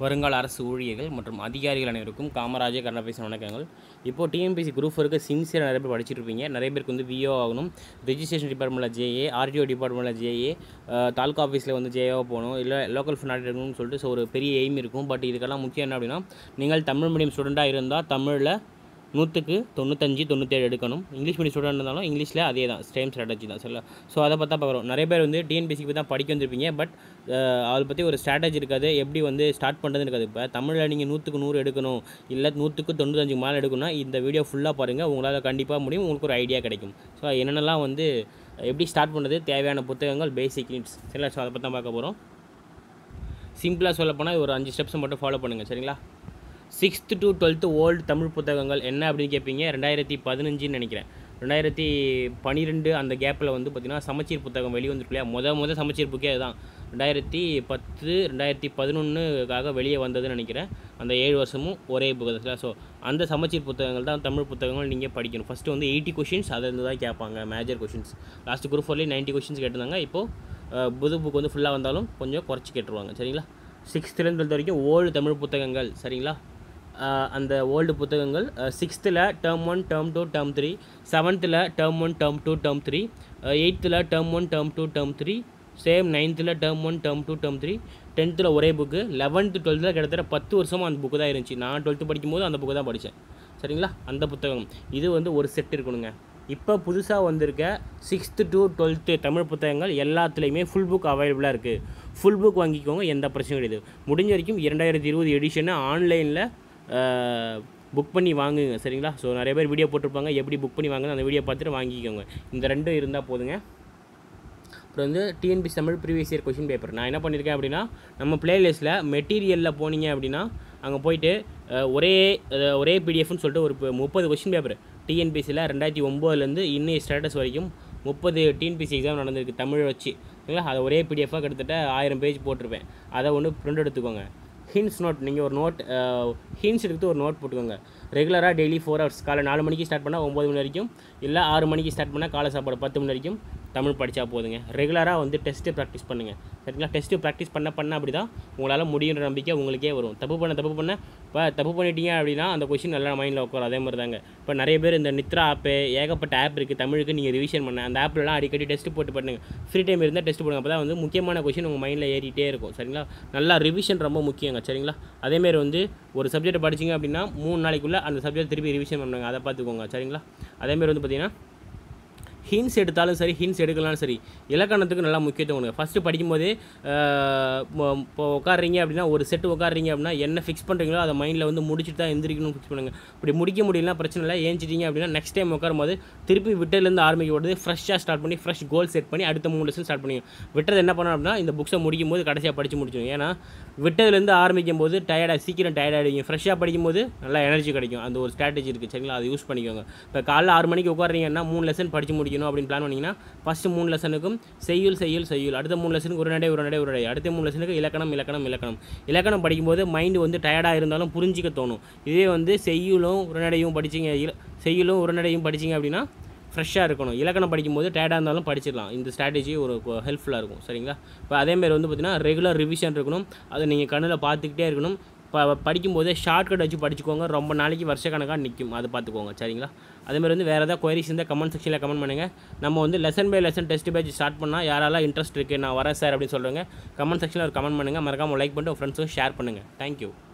வருங்கால அரசு ஊழியர்கள் மற்றும் அதிகாரிகள் அனைவருக்கும் காமராஜர் கருணாபேசன் வணக்கங்கள் இப்போ டிஎன்பிசி குரூப் இருக்க சின்சியர் நிறைய பேர் படிச்சுட்டு இருப்பீங்க நிறைய பேருக்கு வந்து விஓ ஆகணும் ரெஜிஸ்ட்ரேஷன் டிபார்ட்மெண்ட்டில் ஜேஏ ஆர்டிஓ டிபார்ட்மெண்ட்டில் ஜேஏ தாலுக்கா ஆஃபீஸில் வந்து ஜேஓ போகணும் இல்லை லோக்கல் ஃபண்ட் எடுக்கணும்னு சொல்லிட்டு ஸோ ஒரு பெரிய எய்ம் இருக்கும் பட் இதுக்கெல்லாம் முக்கியம் என்ன அப்படின்னா நீங்கள் தமிழ் மீடியம் ஸ்டூடெண்ட்டாக இருந்தால் தமிழில் நூற்றுக்கு தொண்ணூத்தஞ்சு தொண்ணூற்றேழு எடுக்கணும் இங்கிலீஷ் மீடியம் ஸ்டூடெண்ட் இருந்தாலும் இங்கிலீஷில் அதே தான் சேம் ஸ்ட்ராட்டஜி தான் சரிங்களா ஸோ அதை பார்த்தா பார்க்குறோம் நிறைய பேர் வந்து டிஎன்பிசிக்கு பற்றி தான் படிக்க வந்திருப்பீங்க பட் அதை பற்றி ஒரு ஸ்ட்ராட்டஜி இருக்காது எப்படி வந்து ஸ்டார்ட் பண்ணுறதுன்னு இருக்காது இப்போ தமிழில் நீங்கள் நூற்றுக்கு நூறு எடுக்கணும் இல்லை நூற்றுக்கு தொண்ணூத்தஞ்சு மேலே எடுக்கணும்னா இந்த வீடியோ ஃபுல்லாக பாருங்கள் உங்களால் கண்டிப்பாக முடியும் உங்களுக்கு ஒரு ஐடியா கிடைக்கும் ஸோ என்னென்னலாம் வந்து எப்படி ஸ்டார்ட் பண்ணுறது தேவையான புத்தகங்கள் பேசிக் நீட்ஸ் சரிங்களா ஸோ அதை பற்றி தான் பார்க்க போகிறோம் சிம்பிளாக சொல்லப்போனால் ஒரு அஞ்சு ஸ்டெப்ஸை மட்டும் ஃபாலோ பண்ணுங்கள் சரிங்களா sixth to twelfth old Tamil புத்தகங்கள் என்ன அப்படின்னு கேட்பீங்க ரெண்டாயிரத்தி பதினஞ்சுன்னு நினைக்கிறேன் ரெண்டாயிரத்தி பன்னிரெண்டு அந்த கேப்பில் வந்து பார்த்திங்கன்னா சமச்சீர் புத்தகம் வெளியே வந்துருக்கு இல்லையா முத முத சமச்சீர் புக்கே அதுதான் ரெண்டாயிரத்தி பத்து ரெண்டாயிரத்தி பதினொன்றுக்காக வெளியே வந்ததுன்னு நினைக்கிறேன் அந்த ஏழு வருஷமும் ஒரே புத்தகத்தில் ஸோ அந்த சமச்சீர் புத்தகங்கள் தான் தமிழ் புத்தகங்கள் நீங்கள் படிக்கணும் ஃபஸ்ட்டு வந்து எயிட்டி கொஷின்ஸ் அதை இருந்து தான் கேட்பாங்க மேஜர் கொஷின்ஸ் லாஸ்ட் குரூப் ஃபோர்லேயே நைன்ட்டி கொஷின்ஸ் கேட்டிருந்தாங்க இப்போது புது புக் வந்து ஃபுல்லாக வந்தாலும் கொஞ்சம் குறைச்சி கேட்டுருவாங்க சரிங்களா சிக்ஸ்த்துலேருந்து டுவெல்த் வரைக்கும் ஓல்டு தமிழ் புத்தகங்கள் சரிங்களா அந்த ஓல்டு புத்தகங்கள் சிக்ஸ்த்தில் term one term two term three செவன்த்தில் term one term two term three எயித்தில் term one term two term three same நைன்த்தில் term one term two term three டென்த்தில் ஒரே புக்கு லெவன்த்து டுவெல்த்தில் கிட்டத்தட்ட பத்து வருஷமாக அந்த புக்கு தான் இருந்துச்சு நான் டுவெல்த்து படிக்கும்போது அந்த புக்கு தான் படித்தேன் சரிங்களா அந்த புத்தகம் இது வந்து ஒரு செட் இருக்கணுங்க இப்போ புதுசாக வந்திருக்க சிக்ஸ்த்து டு டுவெல்த்து தமிழ் புத்தகங்கள் எல்லாத்துலேயுமே ஃபுல் புக் அவைலபிளாக இருக்குது ஃபுல் புக் வாங்கிக்கோங்க எந்த பிரச்சனையும் கிடையாது முடிஞ்ச வரைக்கும் இரண்டாயிரத்தி இருபது எடிஷனை ஆன்லைனில் புக் பண்ணி வாங்குங்க சரிங்களா ஸோ நிறைய பேர் வீடியோ போட்டிருப்பாங்க எப்படி புக் பண்ணி வாங்குங்க அந்த வீடியோ பார்த்துட்டு வாங்கிக்கோங்க இந்த ரெண்டும் இருந்தால் போதுங்க அப்புறம் வந்து TNPSC Tamil previous year question paper நான் என்ன பண்ணியிருக்கேன் அப்படின்னா நம்ம பிளேலிஸ்ட்டில் மெட்டீரியலில் போனீங்க அப்படின்னா அங்கே போயிட்டு ஒரே ஒரே பிடிஎஃப்னு சொல்லிட்டு ஒரு முப்பது கொஷின் பேப்பர் டிஎன்பிசியில் ரெண்டாயிரத்தி ஒம்போதுலேருந்து இன்னைய ஸ்டேட்டஸ் வரைக்கும் முப்பது டிஎன்பிசி எக்ஸாம் நடந்திருக்கு தமிழ் வச்சு சரிங்களா அதை ஒரே பிடிஎஃபாக கிட்டத்தட்ட ஆயிரம் பேஜ் போட்டிருப்பேன் அதை ஒன்று ப்ரிண்ட் எடுத்துக்கோங்க ஹின்ஸ் நோட் நீங்கள் ஒரு நோட் ஹின்ஸ் எடுத்து ஒரு நோட் போட்டுக்கோங்க ரெகுலராக டெய்லி ஃபோர் ஹவர்ஸ் காலை நாலு மணிக்கு ஸ்டார்ட் பண்ணால் ஒம்பது மணி வரைக்கும் இல்லை ஆறு மணிக்கு ஸ்டார்ட் பண்ணால் காலை சாப்பாடு பத்து மணி வரைக்கும் தமிழ் படித்தா போதுங்க ரெகுலராக வந்து டெஸ்ட்டு ப்ராக்டிஸ் பண்ணுங்கள் சரிங்களா டெஸ்ட்டு ப்ராக்டிஸ் பண்ண பண்ண அப்படி தான் உங்களால் முடியுன்ற நம்பிக்கை உங்களுக்கே வரும் தப்பு பண்ண தப்பு பண்ண இப்போ தப்பு பண்ணிட்டீங்க அப்படின்னா அந்த கொஷின் நல்லா மைண்டில் உட்காரும் அதே மாதிரி தாங்க இப்போ நிறைய பேர் இந்த நித்ரா ஆப்பு ஏகப்பட்ட ஆப் இருக்குது தமிழுக்கு நீங்கள் ரிவிஷன் பண்ண அந்த ஆப்லலாம் அடிக்கடி டெஸ்ட் போட்டு பண்ணுங்கள் ஃப்ரீ டைம் இருந்தால் டெஸ்ட் போடுங்க அப்போ தான் வந்து முக்கியமான கொஷின் உங்கள் மைண்டில் ஏறிட்டே இருக்கும் சரிங்களா நல்லா ரிவிஷன் ரொம்ப முக்கியங்க சரிங்களா அதேமாரி வந்து ஒரு சப்ஜெக்ட் படிச்சிங்க அப்படின்னா மூணு நாளைக்குள்ளே அந்த சப்ஜெக்ட் திருப்பி ரிவிஷன் பண்ணுங்க அதை பார்த்துக்கோங்க சரிங்களா அதேமாரி வந்து பார்த்திங்கன்னா ஹின்ஸ் எடுத்தாலும் சரி ஹின்ஸ் எடுக்கலாலும் சரி இலக்கணத்துக்கு நல்லா முக்கியத்துவம் கொடுங்க ஃபஸ்ட்டு படிக்கும்போது இப்போ உட்காடுறீங்க அப்படின்னா ஒரு செட்டு உட்காடுறீங்க அப்படின்னா என்ன ஃபிக்ஸ் பண்ணுறீங்களோ அதை மைண்டில் வந்து முடிச்சுட்டு தான் எந்திரிக்கணும் ஃபிக்ஸ் பண்ணுங்கள் இப்படி முடிக்க முடியலனா பிரச்சனை இல்லை ஏஞ்சிட்டீங்க அப்படின்னா நெக்ஸ்ட் டைம் உட்காரும்போது திருப்பி விட்டதுலேருந்து ஆரம்பிக்க போது ஃப்ரெஷ்ஷாக ஸ்டார்ட் பண்ணி ஃப்ரெஷ் கோல் செட் பண்ணி அடுத்த மூணு லெசன் ஸ்டார்ட் பண்ணி விட்டது என்ன பண்ணணும் அப்படின்னா இந்த புக்ஸை முடிக்கும் போது கடைசியாக படித்து முடிச்சிடும் ஏன்னா விட்டதுலேருந்து ஆரம்பிக்கும் போது டயர்டாக சீக்கிரம் டயர்டாகிடுவீங்க ஃப்ரெஷ்ஷாக படிக்கும் போது நல்லா எனர்ஜி கிடைக்கும் அந்த ஒரு ஸ்ட்ராட்டஜி இருக்குது சரிங்களா அதை யூஸ் பண்ணிக்கோங்க இப்போ காலைல ஆறு மணிக்கு உட்காருறீங்கன்னா மூணு லெசன் படித்து முடிக்கணும் அப்படின்னு பிளான் பண்ணிங்கன்னா ஃபஸ்ட்டு மூணு லெசனுக்கும் செய்யுள் செய்யுள் செய்யுள் அடுத்த மூணு லெசனுக்கு ஒரு நடை ஒரு நடை ஒரு நடை அடுத்த மூணு லெசனுக்கு இலக்கணம் இலக்கணம் இலக்கணம் இலக்கணம் படிக்கும்போது மைண்டு வந்து டயர்டாக இருந்தாலும் புரிஞ்சிக்க தோணும் இதே வந்து செய்யுளும் உரைநடையும் படிச்சிங்க செய்யுளும் உரைநடையும் படிச்சிங்க அப்படின்னா ஃப்ரெஷ்ஷாக இருக்கணும் இலக்கணம் படிக்கும்போது டயர்டாக இருந்தாலும் படிச்சிடலாம் இந்த ஸ்ட்ராட்டஜி ஒரு ஹெல்ப்ஃபுல்லாக இருக்கும் சரிங்களா இப்போ அதேமாதிரி வந்து பார்த்திங்கன்னா ரெகுலர் ரிவிஷன் இருக்கணும் அதை நீங்கள் கண்ணில் பார்த்துக்கிட்டே இருக்கணும் இப்போ படிக்கும்போதே ஷார்ட்கட் வச்சு படிச்சுக்கோங்க ரொம்ப நாளைக்கு வருஷக்கணக்காக நிற்கும் அதை பார்த்துக்கோங்க சரிங்களா அதேமாதிரி வந்து வேறு ஏதாவது கொயரிஸ் இருந்தால் கமெண்ட் செக்ஷனில் கமெண்ட் பண்ணுங்கள் நம்ம வந்து lesson by lesson test page start பண்ணால் யாரெல்லாம் இன்ட்ரெஸ்ட் இருக்குது நான் வரேன் சார் அப்படின்னு சொல்கிறேங்க கமெண்ட் செக்ஷனில் ஒரு கமெண்ட் பண்ணுங்கள் மறக்காமல் லைக் பண்ணிட்டு உங்கள் ஃப்ரெண்ட்ஸுக்கும் ஷேர் பண்ணுங்கள் தேங்க்யூ